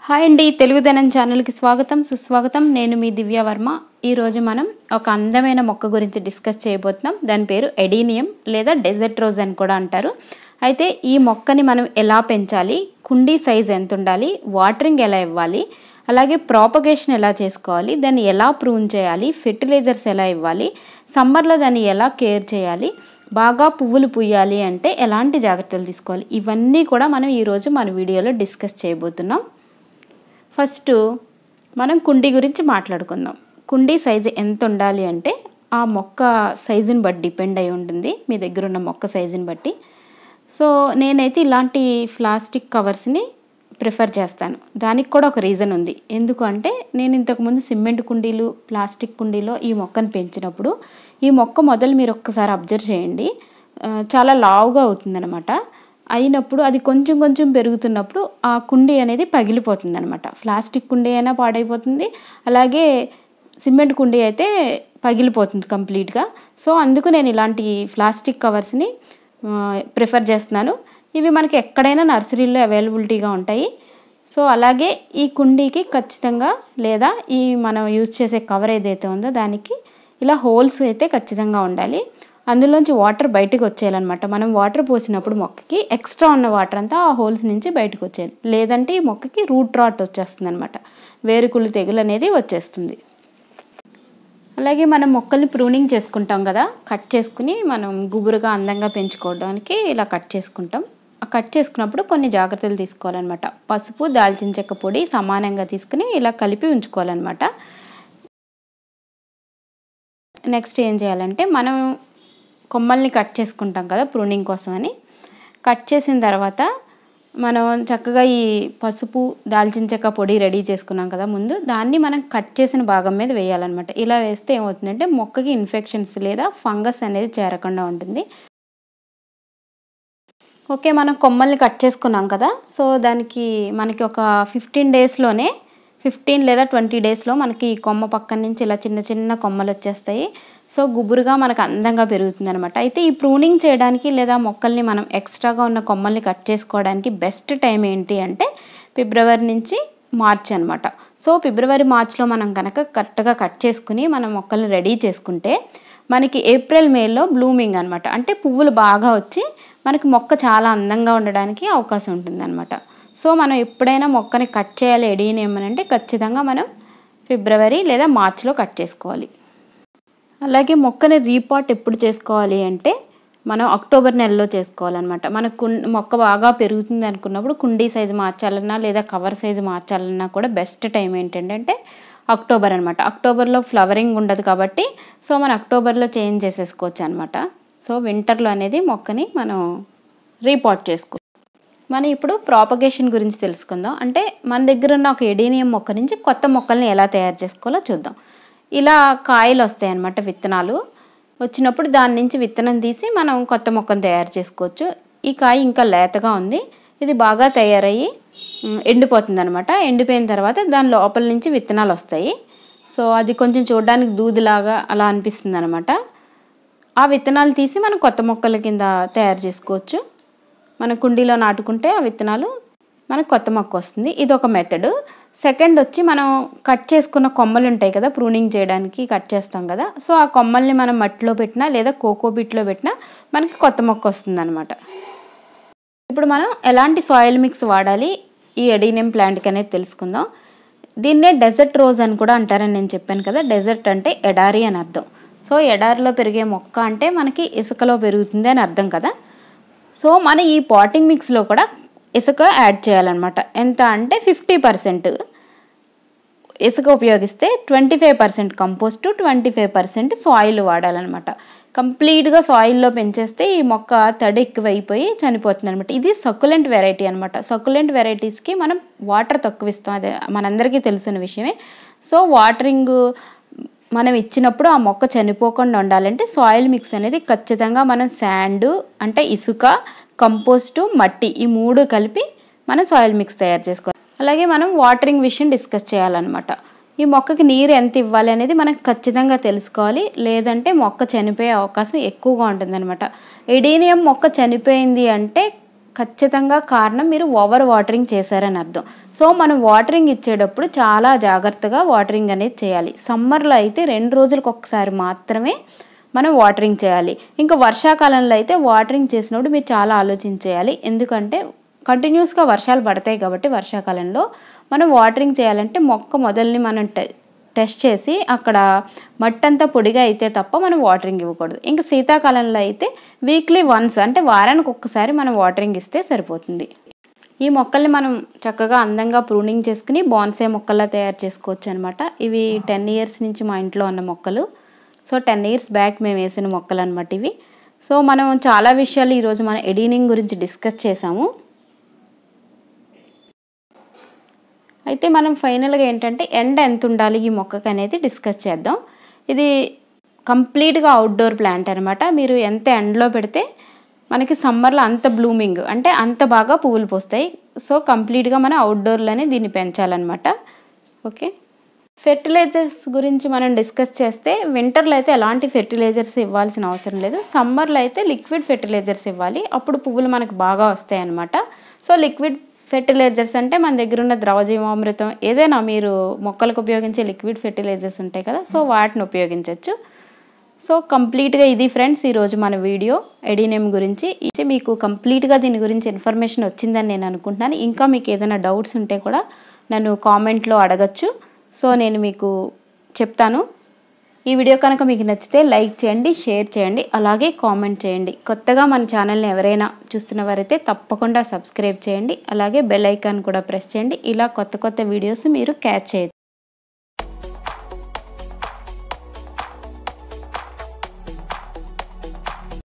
hi అండి తెలుగుదనం ఛానల్కి స్వాగతం సుస్వాగతం నేను మీ దివ్య వర్మ ఈరోజు మనం ఒక అందమైన మొక్క గురించి డిస్కస్ చేయబోతున్నాం దాని పేరు ఎడీనియం లేదా డెజర్ట్ రోజ్ అని కూడా అంటారు అయితే ఈ మొక్కని మనం ఎలా పెంచాలి కుండీ సైజ్ ఎంత ఉండాలి వాటరింగ్ ఎలా ఇవ్వాలి అలాగే ప్రాపగేషన్ ఎలా చేసుకోవాలి దాన్ని ఎలా ప్రూన్ చేయాలి ఫెర్టిలైజర్స్ ఎలా ఇవ్వాలి సమ్మర్లో దాన్ని ఎలా కేర్ చేయాలి బాగా పువ్వులు పూయాలి అంటే ఎలాంటి జాగ్రత్తలు తీసుకోవాలి ఇవన్నీ కూడా మనం ఈరోజు మన వీడియోలో డిస్కస్ చేయబోతున్నాం ఫస్ట్ మనం కుండీ గురించి మాట్లాడుకుందాం కుండీ సైజు ఎంత ఉండాలి అంటే ఆ మొక్క సైజుని బట్టి డిపెండ్ అయి ఉంటుంది మీ దగ్గర ఉన్న మొక్క సైజుని బట్టి సో నేనైతే ఇలాంటి ప్లాస్టిక్ కవర్స్ని ప్రిఫర్ చేస్తాను దానికి కూడా ఒక రీజన్ ఉంది ఎందుకు అంటే నేను ఇంతకుముందు సిమెంట్ కుండీలు ప్లాస్టిక్ కుండీలో ఈ మొక్కను పెంచినప్పుడు ఈ మొక్క మొదలు మీరు ఒక్కసారి అబ్జర్వ్ చేయండి ఆ, చాలా లావుగా అవుతుందన్నమాట అయినప్పుడు అది కొంచెం కొంచెం పెరుగుతున్నప్పుడు ఆ కుండీ అనేది పగిలిపోతుంది అనమాట ప్లాస్టిక్ కుండీ అయినా పాడైపోతుంది అలాగే సిమెంట్ కుండీ అయితే పగిలిపోతుంది కంప్లీట్గా సో అందుకు నేను ఇలాంటి ప్లాస్టిక్ కవర్స్ని ప్రిఫర్ చేస్తున్నాను ఇవి మనకి ఎక్కడైనా నర్సరీలో అవైలబిలిటీగా ఉంటాయి సో అలాగే ఈ కుండీకి ఖచ్చితంగా లేదా ఈ మనం యూజ్ చేసే కవర్ ఏదైతే ఉందో దానికి ఇలా హోల్స్ అయితే ఖచ్చితంగా ఉండాలి అందులోంచి వాటర్ బయటకు వచ్చేయాలన్నమాట మనం వాటర్ పోసినప్పుడు మొక్కకి ఎక్స్ట్రా ఉన్న వాటర్ అంతా ఆ హోల్స్ నుంచి బయటకు వచ్చేయాలి లేదంటే ఈ మొక్కకి రూట్ రాట్ వచ్చేస్తుంది అనమాట వేరుకుళ్ళు తెగులు అనేది వచ్చేస్తుంది అలాగే మనం మొక్కల్ని ప్రూనింగ్ చేసుకుంటాం కదా కట్ చేసుకుని మనం గుబురుగా అందంగా పెంచుకోవడానికి ఇలా కట్ చేసుకుంటాం ఆ కట్ చేసుకున్నప్పుడు కొన్ని జాగ్రత్తలు తీసుకోవాలన్నమాట పసుపు దాల్చిన చెక్క పొడి సమానంగా తీసుకుని ఇలా కలిపి ఉంచుకోవాలన్నమాట నెక్స్ట్ ఏం చేయాలంటే మనం కొమ్మల్ని కట్ చేసుకుంటాం కదా ప్రూనింగ్ కోసం అని కట్ చేసిన తర్వాత మనం చక్కగా ఈ పసుపు దాల్చిన చెక్క పొడి రెడీ చేసుకున్నాం కదా ముందు దాన్ని మనం కట్ చేసిన భాగం మీద వేయాలన్నమాట ఇలా వేస్తే ఏమవుతుందంటే మొక్కకి ఇన్ఫెక్షన్స్ లేదా ఫంగస్ అనేది చేరకుండా ఉంటుంది ఓకే మనం కొమ్మల్ని కట్ చేసుకున్నాం కదా సో దానికి మనకి ఒక ఫిఫ్టీన్ డేస్లోనే ఫిఫ్టీన్ లేదా ట్వంటీ డేస్లో మనకి ఈ కొమ్మ పక్కన నుంచి ఇలా చిన్న చిన్న కొమ్మలు వచ్చేస్తాయి సో గుబురుగా మనకు అందంగా పెరుగుతుంది అనమాట అయితే ఈ ప్రూనింగ్ చేయడానికి లేదా మొక్కల్ని మనం ఎక్స్ట్రాగా ఉన్న కొమ్మల్ని కట్ చేసుకోవడానికి బెస్ట్ టైం ఏంటి అంటే ఫిబ్రవరి నుంచి మార్చ్ అనమాట సో ఫిబ్రవరి మార్చ్లో మనం కనుక కరెక్ట్గా కట్ చేసుకుని మనం మొక్కల్ని రెడీ చేసుకుంటే మనకి ఏప్రిల్ మేలో బ్లూమింగ్ అనమాట అంటే పువ్వులు బాగా వచ్చి మనకి మొక్క చాలా అందంగా ఉండడానికి అవకాశం ఉంటుంది సో మనం ఎప్పుడైనా మొక్కని కట్ చేయాలి ఎడీనియం అంటే ఖచ్చితంగా మనం ఫిబ్రవరి లేదా మార్చ్లో కట్ చేసుకోవాలి అలాగే మొక్కని రీపాట్ ఎప్పుడు చేసుకోవాలి అంటే మనం అక్టోబర్ నెలలో చేసుకోవాలన్నమాట మన కుం మొక్క బాగా పెరుగుతుంది అనుకున్నప్పుడు కుండీ సైజు మార్చాలన్నా లేదా కవర్ సైజు మార్చాలన్నా కూడా బెస్ట్ టైం ఏంటంటే అక్టోబర్ అనమాట అక్టోబర్లో ఫ్లవరింగ్ ఉండదు కాబట్టి సో మనం అక్టోబర్లో చేంజ్ చేసేసుకోవచ్చు అనమాట సో వింటర్లో అనేది మొక్కని మనం రీపాట్ చేసుకో మనం ఇప్పుడు ప్రాపగేషన్ గురించి తెలుసుకుందాం అంటే మన దగ్గర ఉన్న ఒక ఎడీనియం మొక్క నుంచి కొత్త మొక్కల్ని ఎలా తయారు చేసుకోవాలో చూద్దాం ఇలా కాయలు వస్తాయి అన్నమాట విత్తనాలు వచ్చినప్పుడు దాని నుంచి విత్తనం తీసి మనం కొత్త మొక్కను తయారు చేసుకోవచ్చు ఈ కాయ ఇంకా లేతగా ఉంది ఇది బాగా తయారయ్యి ఉమ్, ఎండిపోతుంది అనమాట ఎండిపోయిన తర్వాత దాని లోపల నుంచి విత్తనాలు వస్తాయి సో అది కొంచెం చూడడానికి దూదిలాగా అలా అనిపిస్తుంది అనమాట ఆ విత్తనాలు తీసి మనం కొత్త మొక్కల కింద తయారు చేసుకోవచ్చు మన కుండీలో నాటుకుంటే ఆ విత్తనాలు మనకు కొత్త మొక్క వస్తుంది ఇది ఒక మెథడ్ సెకండ్ వచ్చి మనం కట్ చేసుకున్న కొమ్మలు ఉంటాయి కదా ప్రూనింగ్ చేయడానికి కట్ చేస్తాం కదా సో ఆ కొమ్మల్ని మనం మట్టిలో పెట్టినా లేదా కోకో బిట్లో పెట్టినా మనకి కొత్త మొక్క వస్తుంది అనమాట ఇప్పుడు మనం ఎలాంటి సాయిల్ మిక్స్ వాడాలి ఈ ఎడీనియం ప్లాంట్కి అనేది తెలుసుకుందాం దీన్నే డెజర్ట్ రోజ్ అని కూడా అంటారని నేను చెప్పాను కదా డెజర్ట్ అంటే ఎడారి అని అర్థం సో ఎడారిలో పెరిగే మొక్క అంటే మనకి ఇసుకలో పెరుగుతుంది అని అర్థం కదా సో మన ఈ పాటింగ్ మిక్స్లో కూడా ఇసుక యాడ్ చేయాలన్నమాట ఎంత అంటే ఫిఫ్టీ పర్సెంట్ ఇసుక ఉపయోగిస్తే twenty five percent compost twenty five percent soil వాడాలన్నమాట కంప్లీట్గా సాయిల్లో పెంచేస్తే ఈ మొక్క తడి ఎక్కువైపోయి చనిపోతుంది అనమాట ఇది సకులెంట్ వెరైటీ అనమాట సకులెంట్ వెరైటీస్కి మనం వాటర్ తక్కువ ఇస్తాం అదే మనందరికీ తెలిసిన విషయమే సో వాటరింగ్ మనం ఇచ్చినప్పుడు ఆ మొక్క చనిపోకుండా ఉండాలంటే సాయిల్ మిక్స్ అనేది ఖచ్చితంగా మనం శాండ్ అంటే ఇసుక కంపోస్టు మట్టి ఈ మూడు కలిపి మనం సాయిల్ మిక్స్ తయారు చేసుకోవాలి అలాగే మనం వాటరింగ్ విషయం డిస్కస్ చేయాలన్నమాట ఈ మొక్కకి నీరు ఎంత ఇవ్వాలి అనేది మనకు ఖచ్చితంగా తెలుసుకోవాలి లేదంటే మొక్క చనిపోయే అవకాశం ఎక్కువగా ఉంటుందన్నమాట ఎడీనియం మొక్క చనిపోయింది అంటే ఖచ్చితంగా కారణం మీరు ఓవర్ వాటరింగ్ చేశారని అర్థం సో మనం వాటరింగ్ ఇచ్చేటప్పుడు చాలా జాగ్రత్తగా వాటరింగ్ అనేది చేయాలి సమ్మర్లో అయితే రెండు రోజులకు ఒకసారి మాత్రమే మనం వాటరింగ్ చేయాలి ఇంకా వర్షాకాలంలో అయితే వాటరింగ్ చేసినప్పుడు మీరు చాలా ఆలోచించేయాలి ఎందుకంటే కంటిన్యూస్గా వర్షాలు పడతాయి కాబట్టి వర్షాకాలంలో మనం వాటరింగ్ చేయాలంటే మొక్క మొదల్ని మనం టె- టెస్ట్ చేసి అక్కడ మట్టి అంతా పొడిగా అయితే తప్ప మనం వాటరింగ్ ఇవ్వకూడదు ఇంకా శీతాకాలంలో అయితే వీక్లీ వన్స్ అంటే వారానికి ఒక్కసారి మనం వాటరింగ్ ఇస్తే సరిపోతుంది ఈ మొక్కల్ని మనం చక్కగా అందంగా ప్రూనింగ్ చేసుకుని బాన్సే మొక్కల్లా తయారు చేసుకోవచ్చు అనమాట ఇవి టెన్ ఇయర్స్ నుంచి మా ఇంట్లో ఉన్న మొక్కలు సో టెన్ ఇయర్స్ బ్యాక్ మేము వేసిన మొక్కలు అనమాట ఇవి సో మనం చాలా విషయాలు ఈరోజు మన ఎడినింగ్ గురించి డిస్కస్ చేసాము అయితే మనం ఫైనల్గా ఏంటంటే ఎండ ఎంత ఉండాలి ఈ మొక్కకి అనేది డిస్కస్ చేద్దాం ఇది కంప్లీట్గా అవుట్డోర్ ప్లాంట్ అనమాట మీరు ఎంత ఎండలో పెడితే మనకి సమ్మర్లో అంత బ్లూమింగ్ అంటే అంత బాగా పువ్వులు పోస్తాయి సో కంప్లీట్గా మనం అవుట్డోర్లోనే దీన్ని పెంచాలన్నమాట ఓకే ఫెర్టిలైజర్స్ గురించి మనం డిస్కస్ చేస్తే వింటర్లో అయితే ఎలాంటి ఫెర్టిలైజర్స్ ఇవ్వాల్సిన అవసరం లేదు సమ్మర్లో అయితే లిక్విడ్ ఫెర్టిలైజర్స్ ఇవ్వాలి అప్పుడు పువ్వులు మనకు బాగా వస్తాయి అన్నమాట సో లిక్విడ్ ఫెర్టిలైజర్స్ అంటే మన దగ్గర ఉన్న ద్రవజీవామృతం ఏదైనా మీరు మొక్కలకు ఉపయోగించే లిక్విడ్ ఫెర్టిలైజర్స్ ఉంటాయి కదా సో వాటిని ఉపయోగించవచ్చు సో కంప్లీట్గా ఇది ఫ్రెండ్స్ ఈరోజు మన వీడియో ఎడినేమ్ గురించి ఇది మీకు కంప్లీట్గా దీని గురించి ఇన్ఫర్మేషన్ వచ్చిందని నేను అనుకుంటున్నాను ఇంకా మీకు ఏదైనా డౌట్స్ ఉంటే కూడా నన్ను కామెంట్లో అడగచ్చు సో నేను మీకు చెప్తాను ఈ వీడియో కనుక మీకు నచ్చితే లైక్ చేయండి షేర్ చేయండి అలాగే కామెంట్ చేయండి కొత్తగా మన ఛానల్ని ఎవరైనా చూస్తున్నవారైతే తప్పకుండా సబ్స్క్రైబ్ చేయండి అలాగే బెల్ ఐకాన్ కూడా ప్రెస్ చేయండి ఇలా కొత్త కొత్త వీడియోస్ మీరు క్యాచ్ చేయొచ్చు